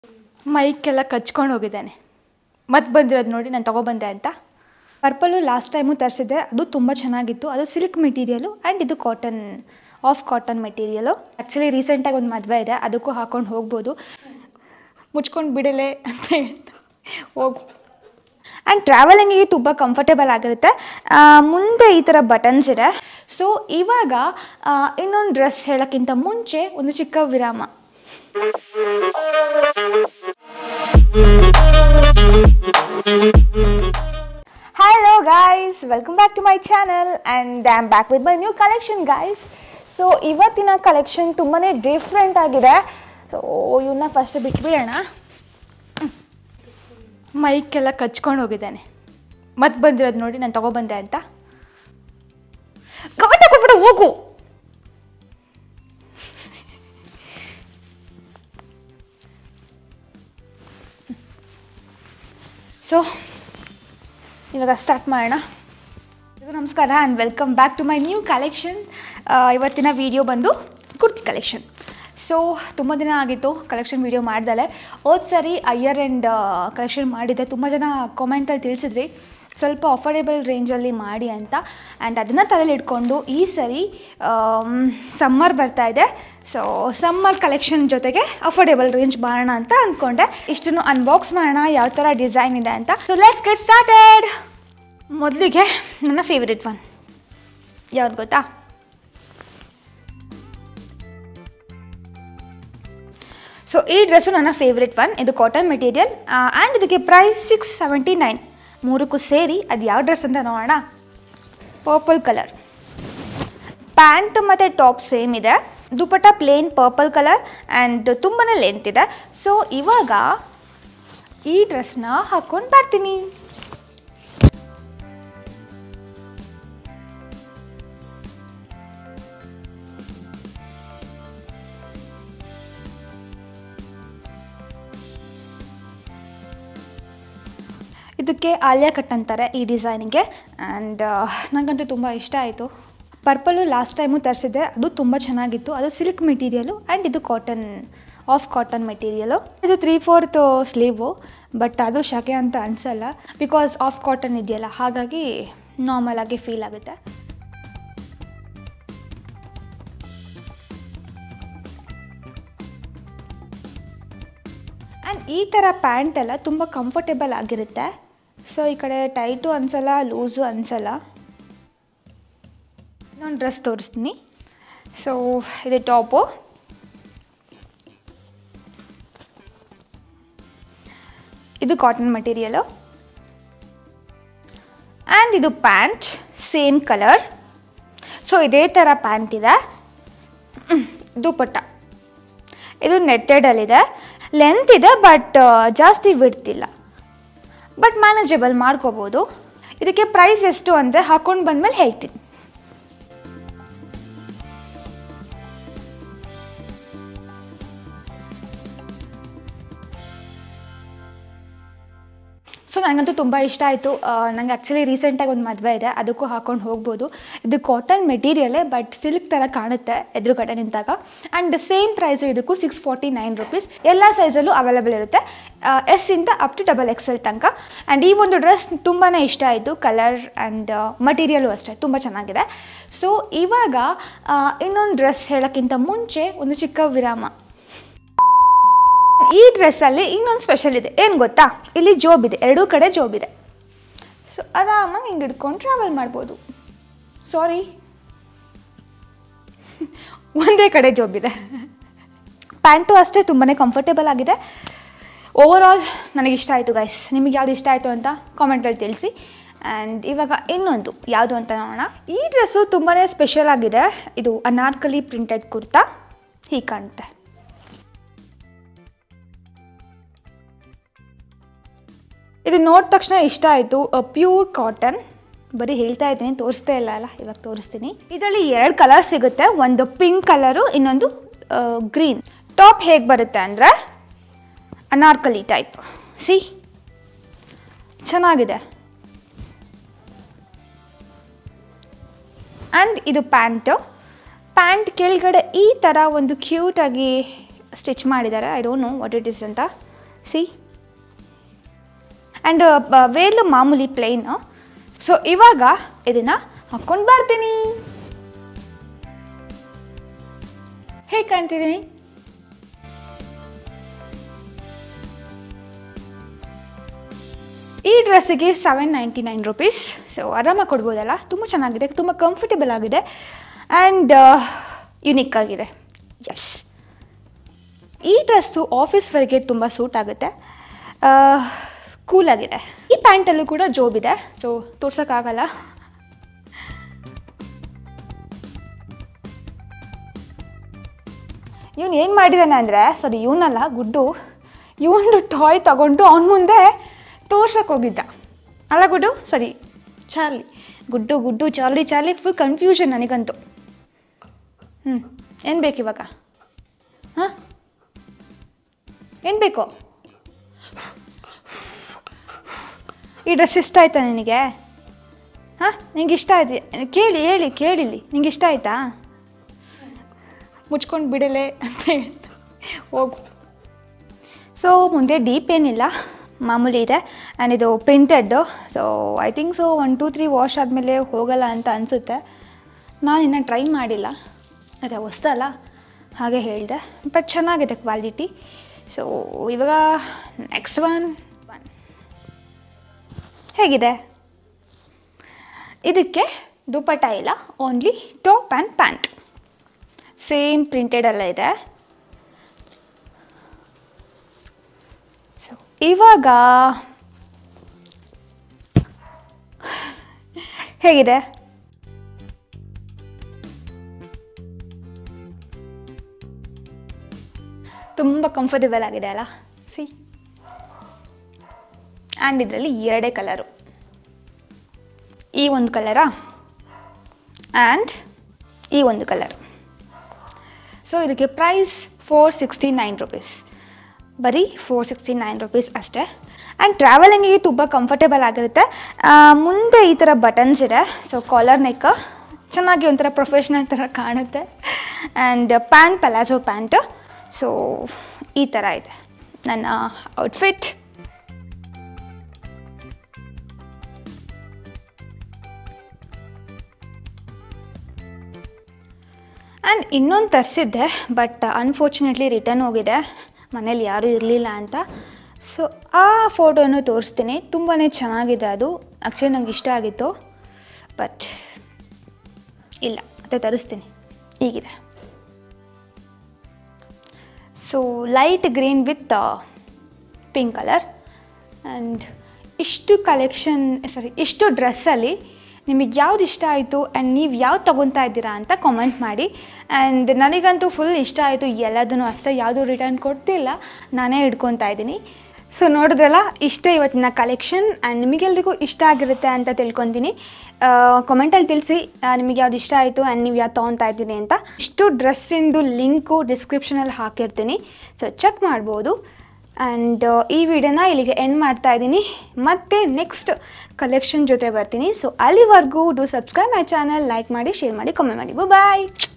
ಮೈಕೆಲ್ಲ ಕಚ್ಕೊಂಡು ಹೋಗಿದ್ದಾನೆ ಮತ್ತೆ ಬಂದಿರೋದು ನೋಡಿ ನಾನು ತೊಗೊಬಂದೆ ಅಂತ ಪರ್ಪಲು ಲಾಸ್ಟ್ ಟೈಮು ತರಿಸಿದ್ದೆ ಅದು ತುಂಬ ಚೆನ್ನಾಗಿತ್ತು ಅದು ಸಿಲ್ಕ್ ಮೆಟೀರಿಯಲು ಆ್ಯಂಡ್ ಇದು cotton off cotton material actually ರೀಸೆಂಟಾಗಿ ಒಂದು ಮದುವೆ ಇದೆ ಅದಕ್ಕೂ ಹಾಕೊಂಡು ಹೋಗ್ಬೋದು ಮುಚ್ಕೊಂಡು ಬಿಡಲೆ ಅಂತ ಹೇಳ್ತಾ ಹೋಗು ಆ್ಯಂಡ್ ಟ್ರಾವೆಲಿಂಗಿಗೆ ತುಂಬ ಕಂಫರ್ಟೇಬಲ್ ಆಗಿರುತ್ತೆ ಆ, ಮುಂದೆ ಈ ಥರ ಬಟನ್ಸ್ ಇದೆ ಸೊ ಇವಾಗ ಇನ್ನೊಂದು ಡ್ರೆಸ್ ಹೇಳೋಕ್ಕಿಂತ ಮುಂಚೆ ಒಂದು ಚಿಕ್ಕ ವಿರಾಮ hello guys welcome back to my channel and I am back with my new collection guys so ಇವತ್ತಿನ ಕಲೆಕ್ಷನ್ ತುಂಬಾ ಡಿಫ್ರೆಂಟ್ ಆಗಿದೆ ಸೊ ಇವನ್ನ ಫಸ್ಟ್ ಬಿಟ್ಬಿಡೋಣ ಮೈಕೆಲ್ಲ ಕಚ್ಕೊಂಡು ಹೋಗಿದ್ದಾನೆ ಮತ್ತೆ ಬಂದಿರೋದು ನೋಡಿ ನಾನು ತೊಗೊಬಂದೆ ಅಂತ ಕಮೆಂಟ್ ಕೊಟ್ಬಿಡು ಹೋಗು ಸೊ ಇವಾಗ ಸ್ಟಾರ್ಟ್ ಮಾಡೋಣ ಇದು ನಮಸ್ಕಾರ and welcome back to my new collection ಇವತ್ತಿನ ವಿಡಿಯೋ ಬಂದು ಕುರ್ತಿ ಕಲೆಕ್ಷನ್ ಸೊ ತುಂಬ ದಿನ ಆಗಿತ್ತು ಕಲೆಕ್ಷನ್ ವಿಡಿಯೋ ಮಾಡ್ದಲೆ ಹೋದ ಸರಿ ಅಯ್ಯರ್ ಆ್ಯಂಡ್ ಕಲೆಕ್ಷನ್ ಮಾಡಿದ್ದೆ ತುಂಬ ಜನ ಕಾಮೆಂಟಲ್ಲಿ ತಿಳಿಸಿದ್ರಿ ಸ್ವಲ್ಪ ಅಫೋರ್ಡೆಬಲ್ ರೇಂಜಲ್ಲಿ ಮಾಡಿ ಅಂತ ಆ್ಯಂಡ್ ಅದನ್ನು ತಲೆಯಲ್ಲಿ ಇಟ್ಕೊಂಡು ಈ ಸರಿ ಸಮ್ಮರ್ ಬರ್ತಾ ಇದೆ ಸೊ ಸಮ್ಮರ್ ಕಲೆಕ್ಷನ್ ಜೊತೆಗೆ ಅಫೋರ್ಡೆಬಲ್ ರೇಂಜ್ ಮಾಡೋಣ ಅಂತ ಅಂದ್ಕೊಂಡೆ ಇಷ್ಟನ್ನು ಅನ್ಬಾಕ್ಸ್ ಮಾಡೋಣ ಯಾವ ಥರ ಡಿಸೈನ್ ಇದೆ ಅಂತ ಸೊ ಲೆಟ್ಸ್ ಗೆಟ್ ಸ್ಟಾರ್ಟೆಡ್ ಮೊದಲಿಗೆ ನನ್ನ ಫೇವ್ರೆಟ್ ಒನ್ ಯಾವ್ದು ಗೊತ್ತಾ ಸೊ ಈ ಡ್ರೆಸ್ಸು ನನ್ನ ಫೇವ್ರೆಟ್ ಒನ್ ಇದು ಕಾಟನ್ ಮೆಟೀರಿಯಲ್ ಆ್ಯಂಡ್ ಇದಕ್ಕೆ ಪ್ರೈಸ್ ಸಿಕ್ಸ್ ಸೆವೆಂಟಿ ನೈನ್ ಮೂರಕ್ಕೂ ಸೇರಿ ಅದು ಯಾವ ಡ್ರೆಸ್ ಅಂತ ನೋಡೋಣ ಪರ್ಪಲ್ ಕಲರ್ ಪ್ಯಾಂಟ್ ಮತ್ತು ಟಾಪ್ ಸೇಮ್ ಇದೆ dupatta plain purple colour and ತುಂಬಾ ಲೆಂತ್ ಇದೆ ಸೊ ಇವಾಗ ಈ ಡ್ರೆಸ್ನ ಹಾಕ್ಕೊಂಡು ಬರ್ತೀನಿ ಇದಕ್ಕೆ ಆಲಿಯಾ ಕಟ್ ಅಂತಾರೆ ಈ ಡಿಸೈನಿಗೆ ಆ್ಯಂಡ್ ನನಗಂತೂ ತುಂಬ ಇಷ್ಟ ಆಯಿತು ಪರ್ಪಲು ಲಾಸ್ಟ್ ಟೈಮು ತರಿಸಿದ್ದೆ ಅದು ತುಂಬ ಚೆನ್ನಾಗಿತ್ತು ಅದು ಸಿಲ್ಕ್ ಮೆಟೀರಿಯಲು ಆ್ಯಂಡ್ ಇದು ಕಾಟನ್ ಆಫ್ ಕಾಟನ್ ಮೆಟೀರಿಯಲು ಇದು ತ್ರೀ ಫೋರ್ತ್ ಸ್ಲೀವು ಬಟ್ ಅದು ಶಕೆ ಅಂತ ಅನಿಸಲ್ಲ ಬಿಕಾಸ್ ಆಫ್ ಕಾಟನ್ ಇದೆಯಲ್ಲ ಹಾಗಾಗಿ ನಾರ್ಮಲ್ ಆಗಿ ಫೀಲ್ ಆಗುತ್ತೆ ಆ್ಯಂಡ್ ಈ ಥರ ಪ್ಯಾಂಟ್ ಎಲ್ಲ ತುಂಬ ಕಂಫರ್ಟೇಬಲ್ ಆಗಿರುತ್ತೆ ಸೊ ಈ ಕಡೆ ಟೈಟು ಅನಿಸಲ್ಲ ಲೂಸು ಅನಿಸಲ್ಲ ನಾನು ಡ್ರೆಸ್ ತೋರಿಸ್ತೀನಿ ಸೊ ಇದು ಟಾಪು ಇದು ಕಾಟನ್ ಮೆಟೀರಿಯಲು ಆ್ಯಂಡ್ ಇದು ಪ್ಯಾಂಟ್ ಸೇಮ್ ಕಲರ್ ಸೊ ಇದೇ ಥರ ಪ್ಯಾಂಟ್ ಇದೆ ಹ್ಮ್, ದುಪಟ್ಟ ಇದು ನೆಟ್ಟೆಡಲ್ಲಿದೆ ಲೆಂತ್ ಇದೆ ಬಟ್ ಜಾಸ್ತಿ ಬಿಡ್ತಿಲ್ಲ ಬಟ್ ಮ್ಯಾನೇಜಬಲ್ ಮಾಡ್ಕೋಬೋದು ಇದಕ್ಕೆ ಪ್ರೈಸ್ ಎಷ್ಟು ಅಂದರೆ ಹಾಕೊಂಡು ಬಂದಮೇಲೆ ಹೇಳ್ತೀನಿ ಸೊ ನನಗಂತೂ ತುಂಬ ಇಷ್ಟ ಆಯಿತು ನನಗೆ ಆ್ಯಕ್ಚುಲಿ ರೀಸೆಂಟಾಗಿ ಒಂದು ಮದುವೆ ಇದೆ ಅದಕ್ಕೂ ಹಾಕೊಂಡು ಹೋಗ್ಬೋದು ಇದು ಕಾಟನ್ ಮೆಟೀರಿಯಲೇ ಬಟ್ ಸಿಲ್ಕ್ ಥರ ಕಾಣುತ್ತೆ ಎದುರುಗಡೆ ನಿಂತಾಗ ಆ್ಯಂಡ್ ಸೇಮ್ ಪ್ರೈಸು ಇದಕ್ಕೂ ಸಿಕ್ಸ್ ಫಾರ್ಟಿ ನೈನ್ ರುಪೀಸ್ ಎಲ್ಲ ಸೈಜಲ್ಲೂ ಅವೈಲೇಬಲ್ ಇರುತ್ತೆ ಎಸ್ ಇಂದ ಅಪ್ ಟು ಡಬಲ್ ಎಕ್ಸೆಲ್ ತನಕ ಆ್ಯಂಡ್ ಈ ಒಂದು ಡ್ರೆಸ್ ತುಂಬಾ ಇಷ್ಟ ಆಯಿತು ಕಲರ್ ಆ್ಯಂಡ್ ಮಟೀರಿಯಲು ಅಷ್ಟೇ ತುಂಬ ಚೆನ್ನಾಗಿದೆ ಸೊ ಇವಾಗ ಇನ್ನೊಂದು ಡ್ರೆಸ್ ಹೇಳೋಕ್ಕಿಂತ ಮುಂಚೆ ಒಂದು ಚಿಕ್ಕ ವಿರಾಮ ಈ ಡ್ರೆಸ್ಸಲ್ಲಿ ಇನ್ನೊಂದು ಸ್ಪೆಷಲ್ ಇದೆ ಏನು ಗೊತ್ತಾ ಇಲ್ಲಿ ಜೋಬ್ ಇದೆ ಎರಡೂ ಕಡೆ ಜೋಬ್ ಇದೆ ಸೊ ಆರಾಮಾಗಿ ಹಿಂಗೆ ಹಿಡ್ಕೊಂಡು ಟ್ರಾವೆಲ್ ಮಾಡ್ಬೋದು ಸಾರಿ ಒಂದೇ ಕಡೆ ಜೋಬ್ ಇದೆ ಪ್ಯಾಂಟು ಅಷ್ಟೇ ತುಂಬಾ ಕಂಫರ್ಟೇಬಲ್ ಆಗಿದೆ ಓವರ್ ಆಲ್ ನನಗೆ ಇಷ್ಟ ಆಯಿತು ಗೈಸ್ ನಿಮಗೆ ಯಾವ್ದು ಇಷ್ಟ ಆಯಿತು ಅಂತ ಕಾಮೆಂಟಲ್ಲಿ ತಿಳಿಸಿ ಆ್ಯಂಡ್ ಇವಾಗ ಇನ್ನೊಂದು ಯಾವುದು ಅಂತ ನೋಡೋಣ ಈ ಡ್ರೆಸ್ಸು ತುಂಬಾ ಸ್ಪೆಷಲ್ ಆಗಿದೆ ಇದು ಅನಾರ್ಕಲಿ ಪ್ರಿಂಟೆಡ್ ಕುರ್ತಾ ಹೀಗೆ ಕಾಣುತ್ತೆ ಇದು ನೋಡಿದ ತಕ್ಷಣ ಇಷ್ಟ ಆಯಿತು ಪ್ಯೂರ್ ಕಾಟನ್ ಬರೀ ಹೇಳ್ತಾ ಇದ್ದೀನಿ ತೋರಿಸ್ತಾ ಇಲ್ಲ ಅಲ್ಲ ಇವಾಗ ತೋರಿಸ್ತೀನಿ ಇದರಲ್ಲಿ ಎರಡು ಕಲರ್ ಸಿಗುತ್ತೆ ಒಂದು ಪಿಂಕ್ ಕಲರು ಇನ್ನೊಂದು ಗ್ರೀನ್ ಟಾಪ್ ಹೇಗೆ ಬರುತ್ತೆ ಅಂದರೆ ಅನಾರ್ಕಲಿ ಟೈಪ್ ಸಿ ಚೆನ್ನಾಗಿದೆ ಆ್ಯಂಡ್ ಇದು ಪ್ಯಾಂಟು ಪ್ಯಾಂಟ್ ಕೆಳಗಡೆ ಈ ಥರ ಒಂದು ಕ್ಯೂಟಾಗಿ ಸ್ಟಿಚ್ ಮಾಡಿದ್ದಾರೆ I don't know what it is ಅಂತ ಸಿ ಆ್ಯಂಡ್ ವೇಲು ಮಾಮೂಲಿ ಪ್ಲೇನ್ ಸೊ ಇವಾಗ ಇದನ್ನು ಹಾಕ್ಕೊಂಡು ಬರ್ತೀನಿ ಹೇಗೆ ಕಾಣ್ತಿದ್ದೀನಿ ಈ ಡ್ರೆಸ್ಸಿಗೆ seven ninety nine rupees so ಆರಾಮಾಗಿ ಕೊಡ್ಬೋದಲ್ಲ ತುಂಬ ಚೆನ್ನಾಗಿದೆ ತುಂಬ ಕಂಫರ್ಟೇಬಲ್ ಆಗಿದೆ ಆ್ಯಂಡ್ ಯುನಿಕ್ ಆಗಿದೆ ಎಸ್ ಈ ಡ್ರೆಸ್ಸು ಆಫೀಸ್ ವೇರ್ಗೆ ತುಂಬ ಸೂಟ್ ಆಗುತ್ತೆ ಕೂಲಾಗಿದೆ ಈ ಪ್ಯಾಂಟಲ್ಲೂ ಕೂಡ ಜೋಬ್ ಇದೆ ಸೊ ತೋರ್ಸೋಕ್ಕಾಗಲ್ಲ ಇವನು ಏನು ಮಾಡಿದ್ದಾನೆ ಅಂದರೆ ಸಾರಿ ಇವನಲ್ಲ ಗುಡ್ಡು ಇವನು ಟಾಯ್ ತಗೊಂಡು ಅವನ ಮುಂದೆ ತೋರ್ಸಕ್ಕೆ ಹೋಗಿದ್ದ ಅಲ್ಲ ಗುಡ್ಡು ಸರಿ Charlie Guddu Guddu Charlie Charlie full confusion ನನಗಂತೂ ಹ್ಞೂ ಏನು ಬೇಕು ಇವಾಗ ಹಾಂ ಏನು ಬೇಕು ಈ ಡ್ರೆಸ್ ಇಷ್ಟ ಆಯ್ತಾ ನಿನಗೆ ಹಾಂ ನಿಂಗೆ ಇಷ್ಟ ಆಯ್ತು ಕೇಳಿ ಹೇಳಿ ಕೇಳಿಲಿ ನಿಂಗೆ ಇಷ್ಟ ಆಯ್ತಾ ಮುಚ್ಕೊಂಡು ಬಿಡಲೆ ಅಂತ ಹೇಳ್ತಾ ಹೋಗು ಸೊ ಮುಂದೆ ಡೀಪ್ ಏನಿಲ್ಲ ಮಾಮೂಲಿ ಇದೆ ಆ್ಯಂಡ್ ಇದು printed so I think so one two three wash ಆದಮೇಲೆ ಹೋಗಲ್ಲ ಅಂತ ಅನಿಸುತ್ತೆ ನಾನು ಇನ್ನೂ ಟ್ರೈ ಮಾಡಿಲ್ಲ ಅದೇ ಹೊಸ್ದಲ್ಲ ಹಾಗೆ ಹೇಳಿದೆ ಬಟ್ ಚೆನ್ನಾಗಿದೆ ಕ್ವಾಲಿಟಿ ಸೊ ಇವಾಗ ನೆಕ್ಸ್ಟ್ ಒನ್ ಒನ್ ಹೇಗಿದೆ ಇದಕ್ಕೆ ದುಪಟ್ಟ ಇಲ್ಲ only top and pant same ಪ್ರಿಂಟೆಡಲ್ಲ ಇದೆ ಸೊ ಇವಾಗ ಹೇಗಿದೆ ತುಂಬ ಕಂಫರ್ಟಬಲ್ ಆಗಿದೆ ಅಲ್ಲ ಸಿ ಆ್ಯಂಡ್ ಇದರಲ್ಲಿ ಎರಡೇ ಕಲರು ಈ ಒಂದು ಕಲರಾ ಆ್ಯಂಡ್ ಈ ಒಂದು ಕಲರ್ ಸೊ ಇದಕ್ಕೆ price four sixty nine rupees ಬರೀ ಫೋರ್ ಸಿಕ್ಸ್ಟಿ ನೈನ್ ರುಪೀಸ್ ಅಷ್ಟೇ ಆ್ಯಂಡ್ ಟ್ರಾವೆಲಿಂಗಿಗೆ ತುಂಬ ಕಂಫರ್ಟೇಬಲ್ ಆಗಿರುತ್ತೆ ಆ, ಮುಂದೆ ಈ ಥರ ಬಟನ್ಸ್ ಇದೆ ಸೊ ಕಾಲರ್ ನೆಕ್ ಚೆನ್ನಾಗಿ ಒಂಥರ ಪ್ರೊಫೆಷ್ನಲ್ ಥರ ಕಾಣುತ್ತೆ and pant palazzo pant so ಈ ಥರ ಇದೆ ನನ್ನ ಔಟ್ಫಿಟ್ ಆ್ಯಂಡ್ ಇನ್ನೊಂದು ತರಿಸಿದ್ದೆ ಬಟ್ ಅನ್ಫಾರ್ಚುನೇಟ್ಲಿ ರಿಟರ್ನ್ ಹೋಗಿದೆ ಮನೇಲಿ ಯಾರೂ ಇರಲಿಲ್ಲ ಅಂತ ಸೊ ಆ ಫೋಟೋನು ತೋರಿಸ್ತೀನಿ ತುಂಬಾ ಚೆನ್ನಾಗಿದೆ ಅದು ಆ್ಯಕ್ಚುಲಿ ನಂಗೆ ಇಷ್ಟ ಆಗಿತ್ತು ಬಟ್ ಇಲ್ಲ ಮತ್ತೆ ತರಿಸ್ತೀನಿ ಹೀಗಿದೆ so light green with pink colour and ಇಷ್ಟು ಕಲೆಕ್ಷನ್ ಸಾರಿ ಇಷ್ಟು ಡ್ರೆಸ್ಸಲ್ಲಿ ನಿಮಗೆ ಯಾವ್ದು ಇಷ್ಟ ಆಯಿತು ಆ್ಯಂಡ್ ನೀವು ಯಾವ್ದು ತೊಗೊತಾ ಇದ್ದೀರಾ ಅಂತ ಕಾಮೆಂಟ್ ಮಾಡಿ ಆ್ಯಂಡ್ ನನಗಂತೂ ಫುಲ್ ಇಷ್ಟ ಆಯಿತು ಎಲ್ಲದನ್ನು ಅಷ್ಟೇ ಯಾವುದೂ ರಿಟರ್ನ್ ಕೊಡ್ತಿಲ್ಲ ನಾನೇ ಹಿಡ್ಕೊತಾ ಇದ್ದೀನಿ ಸೊ ನೋಡಿದ್ರಲ್ಲ ಇಷ್ಟೇ ಇವತ್ತಿನ ಕಲೆಕ್ಷನ್ ಆ್ಯಂಡ್ ನಿಮಗೆಲ್ರಿಗೂ ಇಷ್ಟ ಆಗಿರುತ್ತೆ ಅಂತ ತಿಳ್ಕೊತೀನಿ ಕಮೆಂಟಲ್ಲಿ ತಿಳಿಸಿ ನಿಮಗೆ ಯಾವ್ದು ಇಷ್ಟ ಆಯಿತು ಆ್ಯಂಡ್ ನೀವು ಯಾವ್ದು ತೊಗೊತಾ ಇದ್ದೀನಿ ಅಂತ ಇಷ್ಟು ಡ್ರೆಸ್ಸಿಂದು ಲಿಂಕು ಡಿಸ್ಕ್ರಿಪ್ಷನಲ್ಲಿ ಹಾಕಿರ್ತೀನಿ ಸೊ ಚೆಕ್ ಮಾಡ್ಬೋದು ಆ್ಯಂಡ್ ಈ ವಿಡಿಯೋನ ಇಲ್ಲಿಗೆ ಎಂಡ್ ಮಾಡ್ತಾ ಇದ್ದೀನಿ ಮತ್ತೆ ನೆಕ್ಸ್ಟ್ ಕಲೆಕ್ಷನ್ ಜೊತೆ ಬರ್ತೀನಿ ಸೊ ಅಲ್ಲಿವರೆಗೂ do subscribe my channel like ಮಾಡಿ ಶೇರ್ ಮಾಡಿ ಕಮೆಂಟ್ ಮಾಡಿ ಬಾಯ್